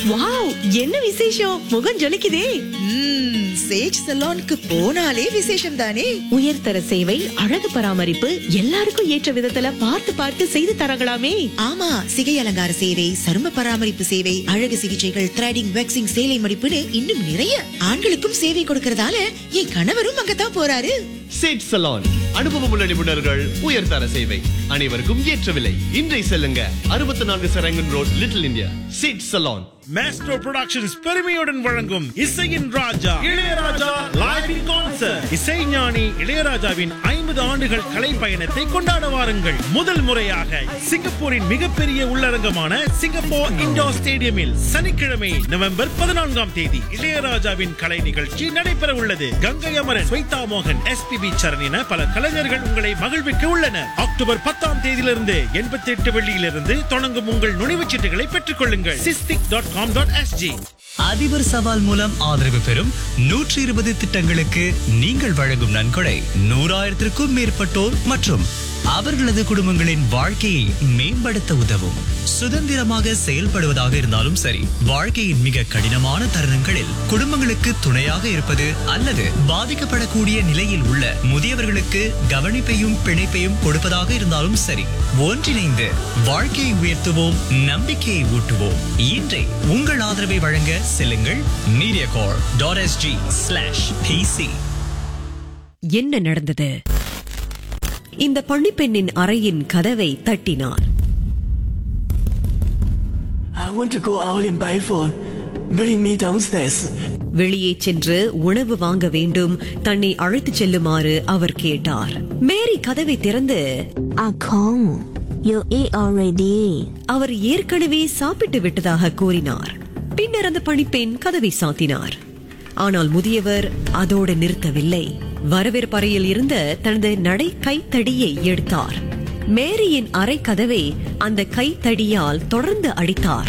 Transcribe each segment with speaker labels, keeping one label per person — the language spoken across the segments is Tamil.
Speaker 1: வாவ் என்ன விசேஷம் முகம் ஜொலிக்குதே
Speaker 2: ம்ம், சேஜ் சலோனுக்கு போனாலே விசேஷம் தானே
Speaker 1: உயர்தர சேவை அழகு பராமரிப்பு எல்லாருக்கும் ஏற்ற விதத்துல பார்த்து பார்த்து செய்து தரங்களாமே
Speaker 2: ஆமா சிகை அலங்கார சேவை சரும பராமரிப்பு சேவை அழகு சிகிச்சைகள் த்ரெடிங் வேக்சிங் சேலை மடிப்புன்னு இன்னும் நிறைய ஆண்களுக்கும் சேவை கொடுக்கறதால என் கணவரும் அங்கதான் போறாரு
Speaker 3: சேட் சலான் அனுபவமுள்ள நிபுணர்கள் உயர்தர சேவை அனைவருக்கும் ஏற்ற விலை இன்றை செல்லுங்க அறுபத்தி நான்கு சரங்கன் ரோட் லிட்டில் இந்தியா சேட் சலான்
Speaker 4: மேஸ்ட்ரோ புரொடக்ஷன்ஸ் பெருமையுடன் வழங்கும் இசையின் ராஜா இளையராஜா லைவ் இன் கான்சர்ட் இசைஞானி இளையராஜாவின் ஐம்பது ஆண்டுகள் கலை பயணத்தை கொண்டாட வாருங்கள் முதல் முறையாக சிங்கப்பூரின் மிகப்பெரிய உள்ளரங்கமான சிங்கப்பூர் இண்டோர் ஸ்டேடியமில் சனிக்கிழமை நவம்பர் பதினான்காம் தேதி இளையராஜாவின் கலை நிகழ்ச்சி நடைபெற உள்ளது கங்கை அமரன் ஸ்வைதா மோகன் எஸ்பிபி சரண் என பல கலைஞர்கள் உங்களை மகிழ்விக்க உள்ளனர் அக்டோபர் பத்தாம் தேதியிலிருந்து எண்பத்தி எட்டு வெள்ளியிலிருந்து தொடங்கும் உங்கள் நுழைவுச் சீட்டுகளை பெற்றுக் கொள்ளுங்கள் Sistic dot com dot SG
Speaker 5: அதிபர் சவால் மூலம் ஆதரவு பெறும் நூற்றி இருபது திட்டங்களுக்கு நீங்கள் வழங்கும் நன்கொடை நூறாயிரத்திற்கும் மேற்பட்டோர் மற்றும் அவர்களது குடும்பங்களின் வாழ்க்கையை மேம்படுத்த உதவும் சுதந்திரமாக செயல்படுவதாக இருந்தாலும் சரி வாழ்க்கையின் மிக கடினமான தருணங்களில் குடும்பங்களுக்கு துணையாக இருப்பது அல்லது பாதிக்கப்படக்கூடிய நிலையில் உள்ள முதியவர்களுக்கு கவனிப்பையும் பிணைப்பையும் கொடுப்பதாக இருந்தாலும் சரி ஒன்றிணைந்து வாழ்க்கையை உயர்த்துவோம் நம்பிக்கையை ஊட்டுவோம் இன்றை உங்கள் ஆதரவை வழங்க செல்லுங்கள் Mediacorp dot SG slash PC
Speaker 1: என்ன நடந்தது இந்த பள்ளிப்பெண்ணின் அறையின் கதவை தட்டினார்
Speaker 6: I want to go out in Biford. Bring me downstairs.
Speaker 1: வெளியே சென்று உணவு வாங்க வேண்டும் தன்னை அழைத்துச் செல்லுமாறு அவர் கேட்டார் மேரி கதவை திறந்து
Speaker 7: Ah Kong, you eat already.
Speaker 1: அவர் ஏற்கனவே சாப்பிட்டு விட்டதாக கூறினார் பின்னர் அந்த பணிப்பெண் கதவை சாத்தினார் ஆனால் முதியவர் அதோடு நிறுத்தவில்லை வரவேற்பறையில் இருந்த தனது நடை கைத்தடியை எடுத்தார் மேரியின் அறை கதவை அந்த கைத்தடியால் தொடர்ந்து அடித்தார்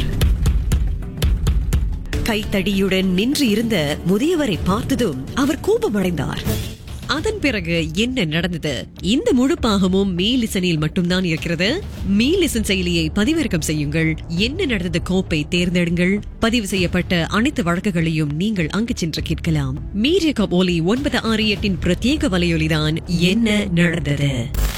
Speaker 1: கைத்தடியுடன் நின்று இருந்த முதியவரை பார்த்ததும் அவர் கோபமடைந்தார் அதன் பிறகு என்ன நடந்தது இந்த முழு பாகமும் மீலிசனில் மட்டும்தான் இருக்கிறது மீலிசன் செயலியை பதிவிறக்கம் செய்யுங்கள் என்ன நடந்தது கோப்பை தேர்ந்தெடுங்கள் பதிவு செய்யப்பட்ட அனைத்து வழக்குகளையும் நீங்கள் அங்கு சென்று கேட்கலாம் மீடிய கபோலி ஒன்பது ஆறு எட்டின் பிரத்யேக வலையொலிதான் என்ன நடந்தது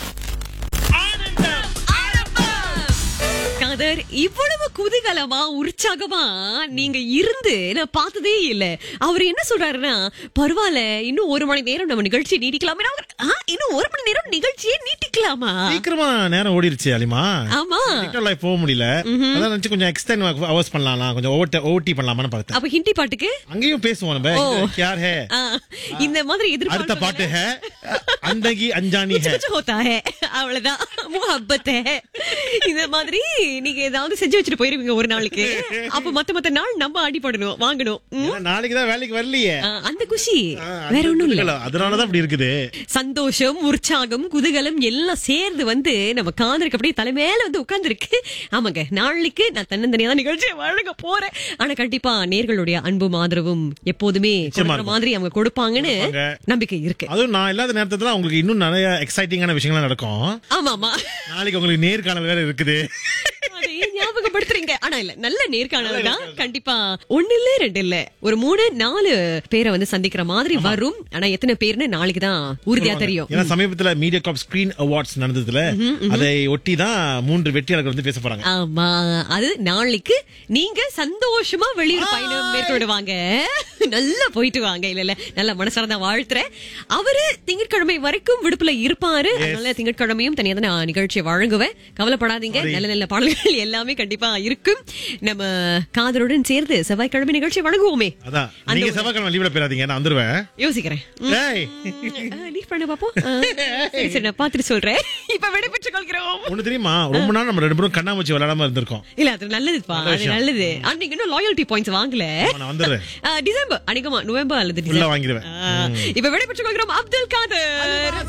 Speaker 1: காதர் இவ்வளவு குதூகலமா உற்சாகமா நீங்க இருந்து நான் பார்த்ததே இல்ல அவர் என்ன சொல்றாருன்னா பரவாயில்ல இன்னும் ஒரு மணி நேரம் நம்ம நிகழ்ச்சி நீட்டிக்கலாமே நான் அவர், "ஆ, இன்னும் ஒரு மணி நேரம் நிகழ்ச்சியே நீட்டிக்கலாமா
Speaker 4: சீக்கிரமா நேரம் ஓடிருச்சு அலிமா
Speaker 1: ஆமா
Speaker 4: லைஃப் போக முடியல அதான் நினைச்சு கொஞ்சம் எக்ஸ்டெண்ட் ஹவர்ஸ் பண்ணலாம் கொஞ்சம் ஓட்ட ஓட்டி பண்ணலாமான்னு பார்த்தேன்
Speaker 1: அப்ப ஹிந்தி பாட்டுக்கு
Speaker 4: அங்கேயும் பேசுவோம் நம்ம
Speaker 1: ஓ.
Speaker 4: யார் ஹே
Speaker 1: ஆ, இந்த மாதிரி
Speaker 4: அடுத்த
Speaker 1: எதிர்பார்ப்பு
Speaker 4: பாட்டு ஹே அந்தகி அஞ்சானி
Speaker 1: कुछ
Speaker 4: ஹே
Speaker 1: कुछ होता है அவ்வளவுதான் முஹப்பத் है இந்த மாதிரி நீங்க ஏதாவது செஞ்சு வச்சுட்டு போயிருவீங்க ஒரு நாளைக்கு அப்ப மத்த மத்த நாள் நம்ம அடிபடணும் வாங்கணும் ம்?
Speaker 4: ஏன்னா நாளைக்கு தான் வேலைக்கு வரலையே
Speaker 1: ஆ, அந்த குஷி
Speaker 4: ஆ,
Speaker 1: வேற
Speaker 4: அந்த
Speaker 1: ஒண்ணும் இல்ல
Speaker 4: குதூகலம். அதனாலதான் அப்படி இருக்குது
Speaker 1: சந்தோஷம் உற்சாகம் குதூகலம் எல்லாம் சேர்ந்து வந்து நம்ம காதலுக்கு அப்படியே தலை மேல வந்து உட்கார்ந்துருக்கு ஆமாங்க நாளைக்கு நான் தன்னந்தனியா தான் நிகழ்ச்சியை வழங்க போறேன் ஆனா கண்டிப்பா நேர்களுடைய அன்பும் ஆதரவும் எப்போதுமே கொடுக்கிற
Speaker 4: இருக்கும்.
Speaker 1: மாதிரி அவங்க கொடுப்பாங்கன்னு
Speaker 4: கொடுப்பாங்க.
Speaker 1: நம்பிக்கை இருக்கு
Speaker 4: அதுவும் நான் இல்லாத நேரத்துல உங்களுக்கு இன்னும் நிறைய எக்ஸைட்டிங்கான விஷயங்கள்லாம் நடக்கும்
Speaker 1: ஆமா ஆமா
Speaker 4: நாளைக்கு உங்களுக்கு நேர்காணல் வேற இருக்குது
Speaker 1: அதை ஞாபகப்படுத்துறீங்க ஆனா இல்ல நல்ல நேர்காணல் தான் கண்டிப்பா ஒண்ணு இல்ல ரெண்டு இல்ல ஒரு மூணு நாலு பேரை வந்து சந்திக்கிற மாதிரி வரும் ஆனா எத்தனை பேர்னு நாளைக்கு தான் உறுதியா தெரியும்
Speaker 4: ஏன்னா சமீபத்துல மீடியா காப் ஸ்கிரீன் அவார்ட்ஸ் நடந்ததுல அதை ஒட்டி தான் மூன்று வெற்றியாளர்கள் வந்து பேச போறாங்க
Speaker 1: ஆமா அது நாளைக்கு நீங்க சந்தோஷமா வெளியூர் பயணம் மேற்கொள்ளுவாங்க நல்லா போயிட்டு வாங்க இல்ல இல்ல நல்ல மனசார தான் வாழ்த்துறேன் அவரு திங்கட்கிழமை வரைக்கும் விடுப்புல இருப்பாரு அதனால திங்கட்கிழமையும் தனியா தான் நான் நிகழ்ச்சியை வழங்குவேன் கவலைப்படாதீங்க நல்ல நல்ல பாடல்கள் எல்லாமே கண்டிப்பா இருக்கும் நம்ம காதலுடன் சேர்ந்து செவ்வாய்க்கிழமை நிகழ்ச்சி வழங்குவோமே
Speaker 4: அதான்
Speaker 1: அந்த
Speaker 4: நீங்க
Speaker 1: ஒரு-
Speaker 4: செவ்வாய்க்கிழமை லீவ்ல போயிடாதீங்க நான் வந்துருவேன்
Speaker 1: யோசிக்கிறேன் ம்.
Speaker 4: ஏய்
Speaker 1: ஆ, நீ பண்ண பாப்போம் ஆ, சரி சரி நான் பாத்துட்டு சொல்றேன் இப்ப விடைபெற்றுக் கொள்கிறோம்
Speaker 4: ஒண்ணு தெரியுமா ரொம்ப நாள் நம்ம ரெண்டு பேரும் கண்ணாமூச்சி விளையாடாம இருந்திருக்கோம்
Speaker 1: இல்ல அது நல்லதுப்பா
Speaker 4: நல்ல
Speaker 1: அது
Speaker 4: விஷயம்.
Speaker 1: நல்லது அன்னைக்கு இன்னும் லாயல்டி பாயிண்ட்ஸ் வாங்கல
Speaker 4: ஆமா, நான் வந்துடுறேன்
Speaker 1: ஆ, டிசம்பர் அன்னைக்குமா நவம்பர் அல்லது
Speaker 4: உள்ள
Speaker 1: டிசம்பர்
Speaker 4: வாங்கிடுவேன்
Speaker 1: ஆ, இப்ப விடைபெற்றுக் கொள்கிறோம் அப்துல் காதர்